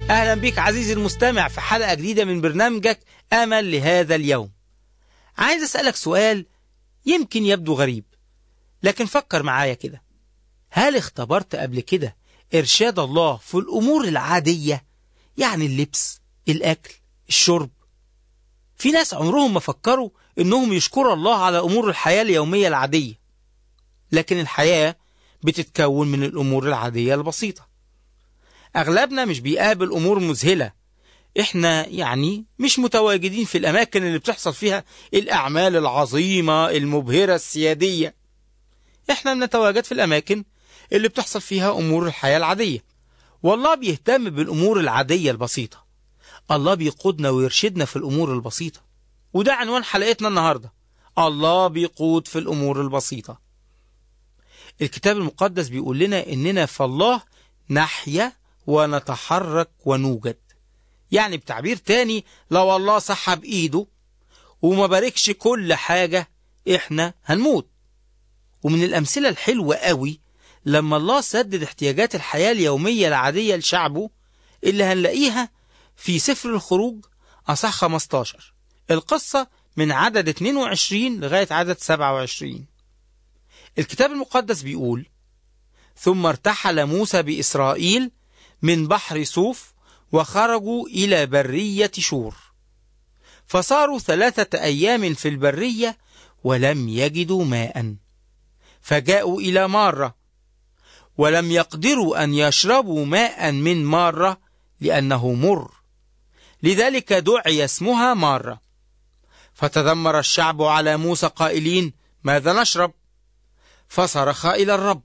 أهلا بك عزيزي المستمع في حلقة جديدة من برنامجك أمل لهذا اليوم عايز أسألك سؤال يمكن يبدو غريب لكن فكر معايا كده هل اختبرت قبل كده إرشاد الله في الأمور العادية يعني اللبس الأكل الشرب في ناس عمرهم ما فكروا إنهم يشكروا الله على أمور الحياة اليومية العادية لكن الحياة بتتكون من الأمور العادية البسيطة أغلبنا مش بيقابل أمور مذهلة إحنا يعني مش متواجدين في الأماكن اللي بتحصل فيها الأعمال العظيمة المبهرة السيادية إحنا بنتواجد في الأماكن اللي بتحصل فيها أمور الحياة العادية والله بيهتم بالأمور العادية البسيطة الله بيقودنا ويرشدنا في الأمور البسيطة وده عنوان حلقتنا النهاردة الله بيقود في الأمور البسيطة الكتاب المقدس بيقول لنا إننا في الله نحيا ونتحرك ونوجد يعني بتعبير تاني لو الله سحب ايده وما باركش كل حاجة احنا هنموت ومن الأمثلة الحلوة قوي لما الله سدد احتياجات الحياة اليومية العادية لشعبه اللي هنلاقيها في سفر الخروج أصح 15 القصة من عدد 22 لغاية عدد 27 الكتاب المقدس بيقول ثم ارتحل موسى بإسرائيل من بحر صوف وخرجوا إلى برية شور فصاروا ثلاثة أيام في البرية ولم يجدوا ماء فجاءوا إلى مارة ولم يقدروا أن يشربوا ماء من مارة لأنه مر لذلك دعي اسمها مارة فتذمر الشعب على موسى قائلين ماذا نشرب فصرخ إلى الرب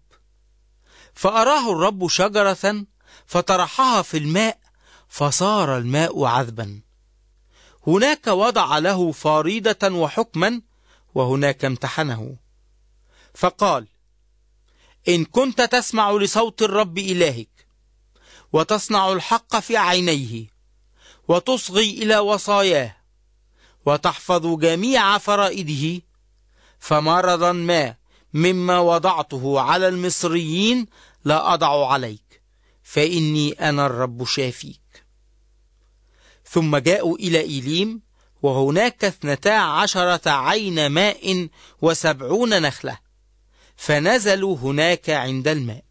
فأراه الرب شجرة فطرحها في الماء فصار الماء عذبا هناك وضع له فريضة وحكما وهناك امتحنه فقال إن كنت تسمع لصوت الرب إلهك وتصنع الحق في عينيه وتصغي إلى وصاياه وتحفظ جميع فرائده فمرضا ما مما وضعته على المصريين لا أضع عليك فإني أنا الرب شافيك ثم جاءوا إلى إيليم وهناك اثنتا عشرة عين ماء وسبعون نخلة فنزلوا هناك عند الماء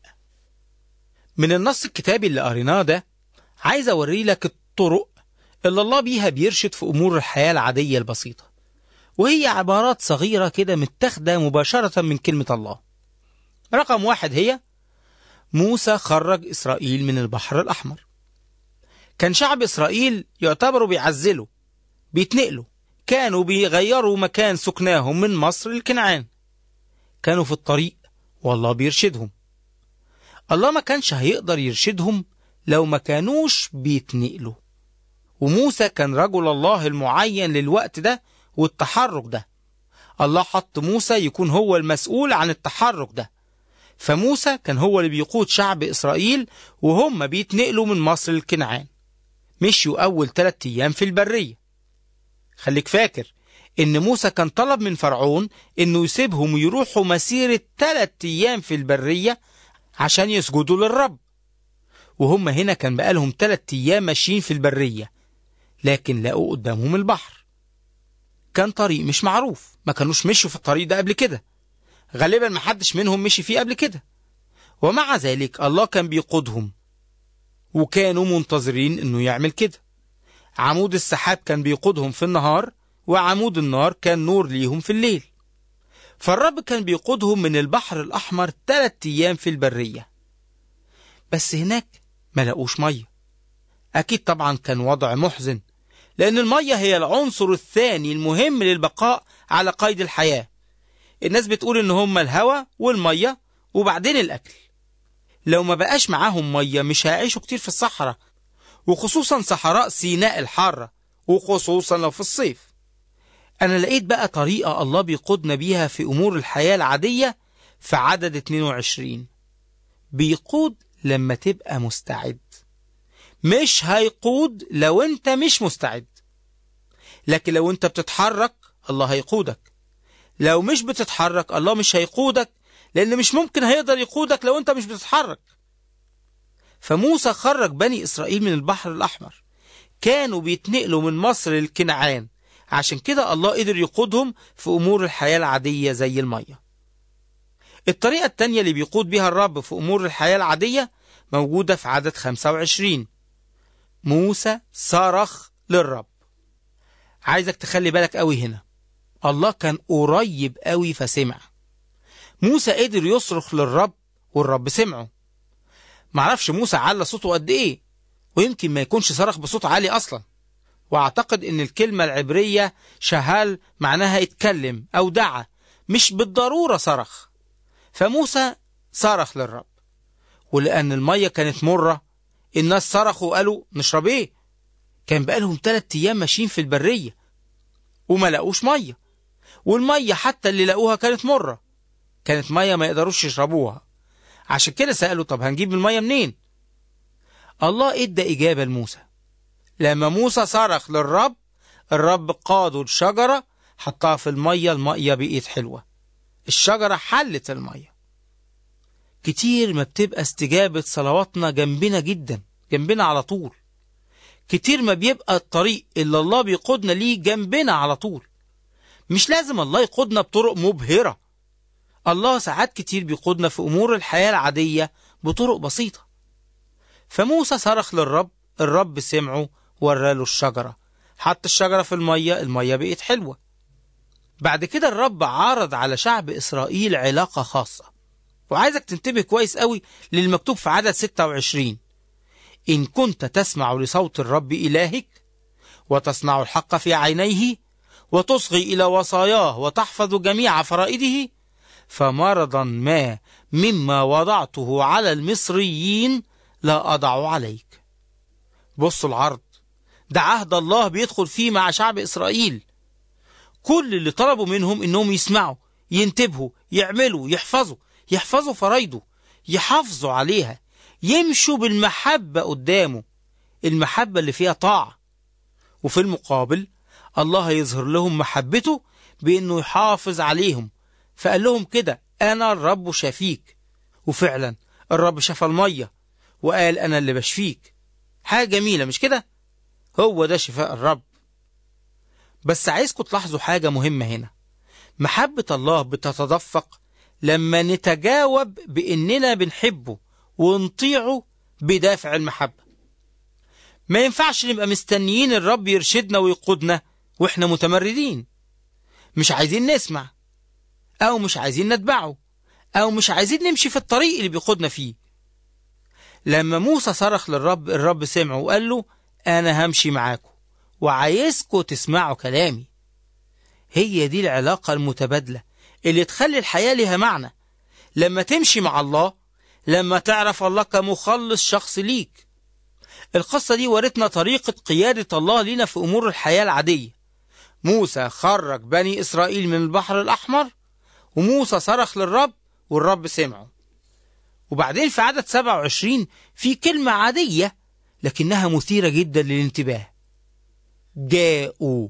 من النص الكتابي اللي قريناه ده عايز أوري لك الطرق اللي الله بيها بيرشد في أمور الحياة العادية البسيطة وهي عبارات صغيرة كده متاخدة مباشرة من كلمة الله رقم واحد هي موسى خرج إسرائيل من البحر الأحمر كان شعب إسرائيل يعتبروا بيعزلوا بيتنقلوا كانوا بيغيروا مكان سكناهم من مصر لكنعان كانوا في الطريق والله بيرشدهم الله ما كانش هيقدر يرشدهم لو ما كانوش بيتنقلوا وموسى كان رجل الله المعين للوقت ده والتحرك ده الله حط موسى يكون هو المسؤول عن التحرك ده فموسى كان هو اللي بيقود شعب إسرائيل وهم بيتنقلوا من مصر لكنعان مشيوا أول ثلاثة أيام في البرية خليك فاكر إن موسى كان طلب من فرعون إنه يسيبهم يروحوا مسيرة ثلاثة أيام في البرية عشان يسجدوا للرب وهم هنا كان بقالهم ثلاثة أيام ماشيين في البرية لكن لقوا قدامهم البحر كان طريق مش معروف ما كانوش مشوا في الطريق ده قبل كده غالبا ما حدش منهم مشي فيه قبل كده ومع ذلك الله كان بيقودهم وكانوا منتظرين انه يعمل كده عمود السحاب كان بيقودهم في النهار وعمود النار كان نور ليهم في الليل فالرب كان بيقودهم من البحر الأحمر ثلاث أيام في البرية بس هناك ما لقوش مية أكيد طبعا كان وضع محزن لأن المية هي العنصر الثاني المهم للبقاء على قيد الحياة الناس بتقول إن هما الهواء والمية وبعدين الأكل لو ما بقاش معاهم مية مش هيعيشوا كتير في الصحراء وخصوصا صحراء سيناء الحارة وخصوصا لو في الصيف أنا لقيت بقى طريقة الله بيقودنا بيها في أمور الحياة العادية في عدد 22 بيقود لما تبقى مستعد مش هيقود لو انت مش مستعد لكن لو انت بتتحرك الله هيقودك لو مش بتتحرك الله مش هيقودك لأن مش ممكن هيقدر يقودك لو أنت مش بتتحرك فموسى خرج بني إسرائيل من البحر الأحمر كانوا بيتنقلوا من مصر للكنعان عشان كده الله قدر يقودهم في أمور الحياة العادية زي المية الطريقة التانية اللي بيقود بيها الرب في أمور الحياة العادية موجودة في عدد 25 موسى صرخ للرب عايزك تخلي بالك قوي هنا الله كان قريب قوي فسمع موسى قدر يصرخ للرب والرب سمعه معرفش موسى على صوته قد ايه ويمكن ما يكونش صرخ بصوت عالي اصلا واعتقد ان الكلمة العبرية شهال معناها اتكلم او دعا مش بالضرورة صرخ فموسى صرخ للرب ولأن المية كانت مرة الناس صرخوا وقالوا نشرب ايه كان بقالهم تلات ايام ماشيين في البرية وما لقوش مية والمية حتى اللي لقوها كانت مرة كانت مية ما يقدروش يشربوها عشان كده سألوا طب هنجيب المية منين الله ادى إجابة لموسى لما موسى صرخ للرب الرب قاده الشجرة حطها في المية المية بقيت حلوة الشجرة حلت المية كتير ما بتبقى استجابة صلواتنا جنبنا جدا جنبنا على طول كتير ما بيبقى الطريق اللي الله بيقودنا ليه جنبنا على طول مش لازم الله يقودنا بطرق مبهرة الله ساعات كتير بيقودنا في أمور الحياة العادية بطرق بسيطة فموسى صرخ للرب الرب سمعه وراله الشجرة حط الشجرة في المية المية بقت حلوة بعد كده الرب عرض على شعب إسرائيل علاقة خاصة وعايزك تنتبه كويس قوي للمكتوب في عدد 26 إن كنت تسمع لصوت الرب إلهك وتصنع الحق في عينيه وتصغي إلى وصاياه وتحفظ جميع فرائده فمرضا ما مما وضعته على المصريين لا أضع عليك بصوا العرض ده عهد الله بيدخل فيه مع شعب إسرائيل كل اللي طلبوا منهم إنهم يسمعوا ينتبهوا يعملوا يحفظوا يحفظوا فرايده يحافظوا عليها يمشوا بالمحبة قدامه المحبة اللي فيها طاعة وفي المقابل الله يظهر لهم محبته بأنه يحافظ عليهم فقال لهم كده أنا الرب شافيك وفعلا الرب شفى المية وقال أنا اللي بشفيك حاجة جميلة مش كده هو ده شفاء الرب بس عايزكم تلاحظوا حاجة مهمة هنا محبة الله بتتدفق لما نتجاوب بإننا بنحبه ونطيعه بدافع المحبة ما ينفعش نبقى مستنيين الرب يرشدنا ويقودنا واحنا متمردين مش عايزين نسمع او مش عايزين نتبعه او مش عايزين نمشي في الطريق اللي بيقودنا فيه لما موسى صرخ للرب الرب سمعه وقال له انا همشي معاكم وعايزكم تسمعوا كلامي هي دي العلاقة المتبادلة اللي تخلي الحياة لها معنى لما تمشي مع الله لما تعرف الله كمخلص شخص ليك القصة دي ورتنا طريقة قيادة الله لنا في أمور الحياة العادية موسى خرج بني إسرائيل من البحر الأحمر وموسى صرخ للرب والرب سمعه وبعدين في عدد 27 في كلمة عادية لكنها مثيرة جدا للانتباه جاءوا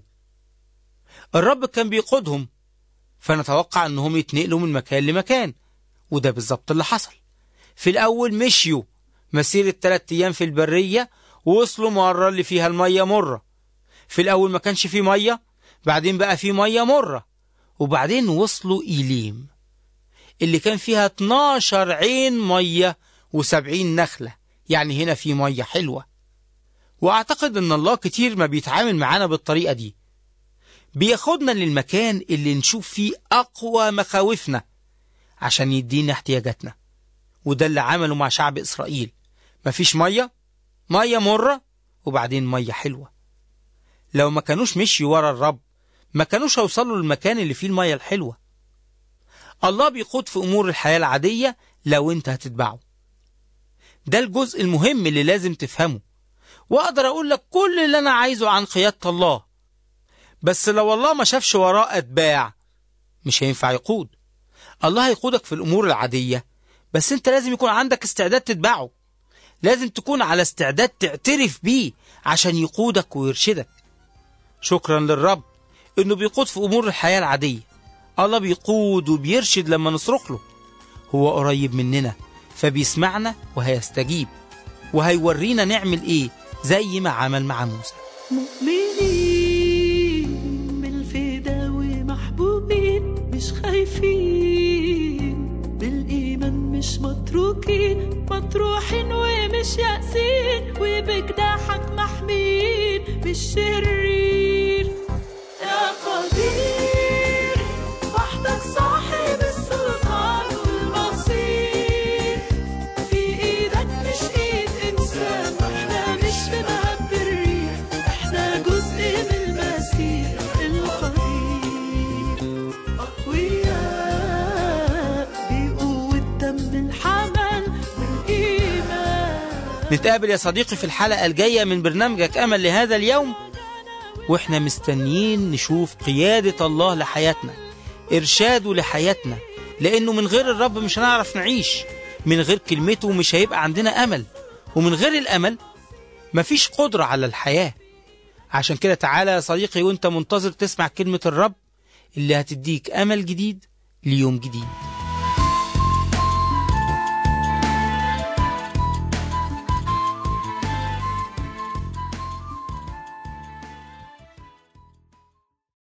الرب كان بيقودهم فنتوقع انهم يتنقلوا من مكان لمكان وده بالظبط اللي حصل في الاول مشيوا مسيرة ثلاثة ايام في البرية ووصلوا مرة اللي فيها المية مرة في الاول ما كانش فيه مية بعدين بقى فيه مية مرة وبعدين وصلوا إيليم اللي كان فيها 12 عين مية و70 نخلة يعني هنا في مية حلوة وأعتقد أن الله كتير ما بيتعامل معانا بالطريقة دي بياخدنا للمكان اللي نشوف فيه أقوى مخاوفنا عشان يدينا احتياجاتنا وده اللي عمله مع شعب إسرائيل مفيش مية مية مرة وبعدين مية حلوة لو ما كانوش مشيوا ورا الرب ما كانوش هيوصلوا للمكان اللي فيه المية الحلوة الله بيقود في أمور الحياة العادية لو أنت هتتبعه ده الجزء المهم اللي لازم تفهمه وأقدر أقول لك كل اللي أنا عايزه عن قيادة الله بس لو الله ما شافش وراه أتباع مش هينفع يقود الله هيقودك في الأمور العادية بس أنت لازم يكون عندك استعداد تتبعه لازم تكون على استعداد تعترف بيه عشان يقودك ويرشدك شكرا للرب انه بيقود في امور الحياه العاديه الله بيقود وبيرشد لما نصرخ له هو قريب مننا فبيسمعنا وهيستجيب وهيورينا نعمل إيه زي ما عمل مع موسى مؤمنين بالفدا ومحبوبين مش خايفين بالإيمان مش متروكين مطروحين ومش يأسين وبجناحك محمين بالشرير يا قدير وحدك صاحب السلطان والمصير في ايدك مش ايد انسان احنا مش في مهب الريح احنا جزء من المسيح القدير اقوياء بقوة دم الحمل والايمان نتقابل يا صديقي في الحلقة الجاية من برنامجك أمل لهذا اليوم وإحنا مستنيين نشوف قيادة الله لحياتنا إرشاده لحياتنا لأنه من غير الرب مش هنعرف نعيش من غير كلمته مش هيبقى عندنا أمل ومن غير الأمل مفيش قدرة على الحياة عشان كده تعالى يا صديقي وانت منتظر تسمع كلمة الرب اللي هتديك أمل جديد ليوم جديد